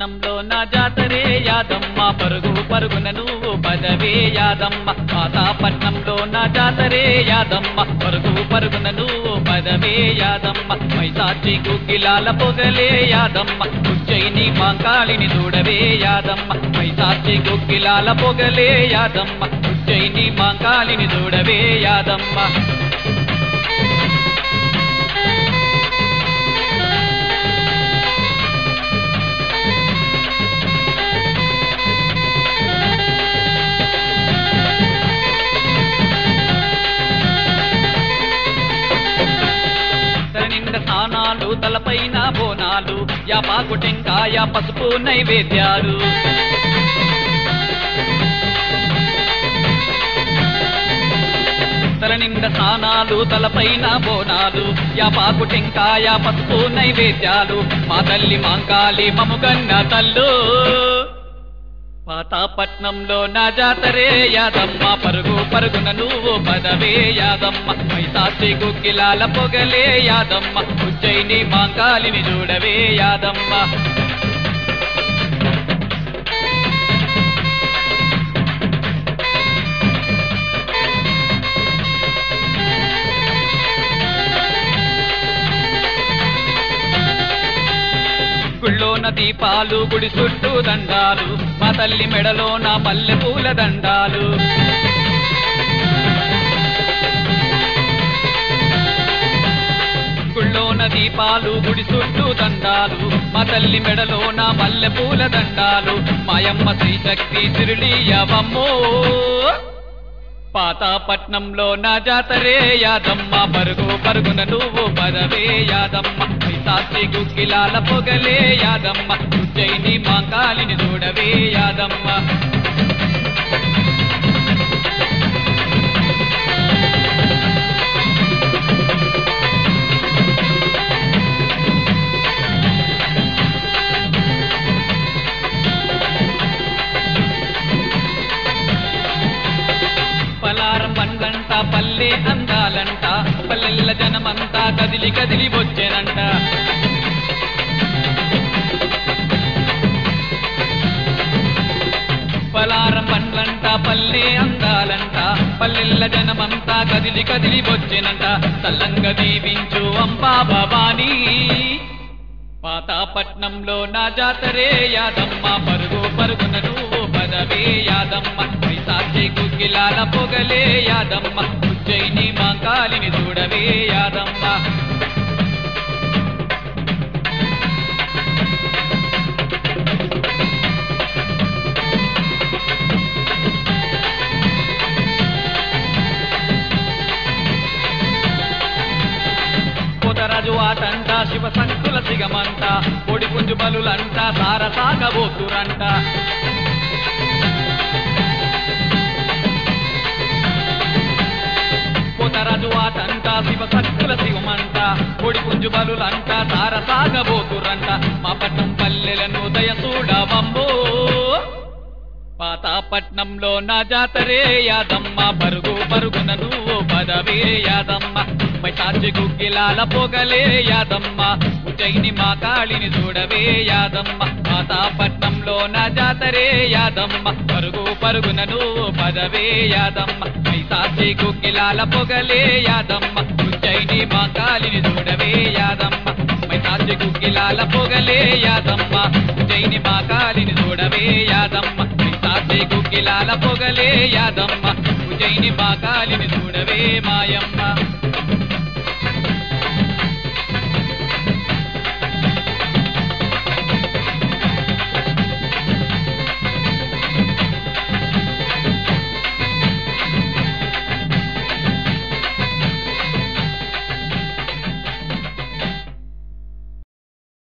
పట్నంలో నా జాతరే యాదమ్మ పరుగు పరుగున నువ్వు పదవే యాదమ్మ పాతాపట్నంలో నా జాతరే యాదమ్మ పరుగు పరుగున నువ్వు పదవే యాదమ్మ మైసాచి గుగ్గిలాల పొగలే యాదమ్మ ఉజ్జయిని మాంకాళిని చూడవే యాదమ్మ మైసాచి గుగ్గిలాల పొగలే యాదమ్మ ఉజ్జయిని మాంకాళిని చూడవే యాదమ్మ తల నిండా స్నానాలు తలపైన బోనాలు యాపాకు టెంకాయ పసుపు నైవేద్యాలు తల నిండా స్నానాలు తలపైన బోనాలు యాపాకు టెంకాయ పసుపు నైవేద్యాలు మా తల్లి మాంకాలి మముగన్న తల్లు పాతాపట్నంలో నా జాతరే యాదమ్మ పరుగు పరుగున నువ్వు పదవే యాదమ్మ మైసాచి గుగ్గిలాల పొగలే యాదమ్మ ఉజ్జయిని మాంకాలిని చూడవే యాదమ్మ గుళ్ళోన దీపాలు గుడి చుట్టూ దండాలు మా తల్లి మెడలోన మల్లె పూల దండాలు గుళ్ళోన దీపాలు గుడి చుట్టూ దండాలు మా తల్లి మెడలోన మల్లె పూల దండాలు మాయమ్మ శ్రీశక్తి సిరులీయవమ్మో పాతాపట్నంలో నా జాతరే యాదమ్మ పరుగు పరుగున నువ్వు పదవే యాదమ్మ సాక్షి గుగ్గిలాల పొగలే యాదమ్మ ఉజ్జయిని మాంకాలిని చూడవే యాదమ్మ పలారం పండ్లంట పల్లె అందాలంట పల్లెల్ల జనమంతా కదిలి కదిలి వచ్చేనంట పలారం పండ్లంట పల్లె అందాలంట పల్లెల్ల జనమంతా కదిలి కదిలి వచ్చేనంట తల్లంగ దీవించు అంబా భవానీ పాతాపట్నంలో నా జాతరే యాదమ్మ పరుగు పరుగున నువ్వు పదవే యాదమ్మ సాక్షి గుగ్గిలాల పొగలే యాదమ్మ ఉజ్జయిని మాంకాలిని చూడవే యాదమ్మ పోతరాజు ఆటంట శివ శక్తుల సిగమంట పొడి పుంజు బలులంట సార సాగబోతురంట పోతరాజు ఆటంట శివ శక్తుల శివమంట పొడి పుంజు బలులంట సార సాగబోతురంట మా పట్టం పల్లెలను దయ చూడవమ్మో పాతాపట్నంలో నా జాతరే యాదమ్మ పరుగు పరుగున నువ్వు పదవే యాదమ్మ మైసాచి గుగ్గిలాల పొగలే యాదమ్మ ఉజ్జయిని మా కాళిని చూడవే యాదమ్మ పాతాపట్నంలో నా జాతరే యాదమ్మ పరుగు పరుగున నువ్వు పదవే యాదమ్మ మైసాచి గుగ్గిలాల పొగలే యాదమ్మ ఉజ్జయిని మా కాళిని చూడవే యాదమ్మ మైసాచి గుగ్గిలాల పొగలే యాదమ్మ ఉజ్జయిని మా కాళిని చూడవే యాదమ్మ సాక్షి గుగ్గిలాల పొగలే యాదమ్మ ఉజయిని మా కాలిని చూడవే మాయమ్మ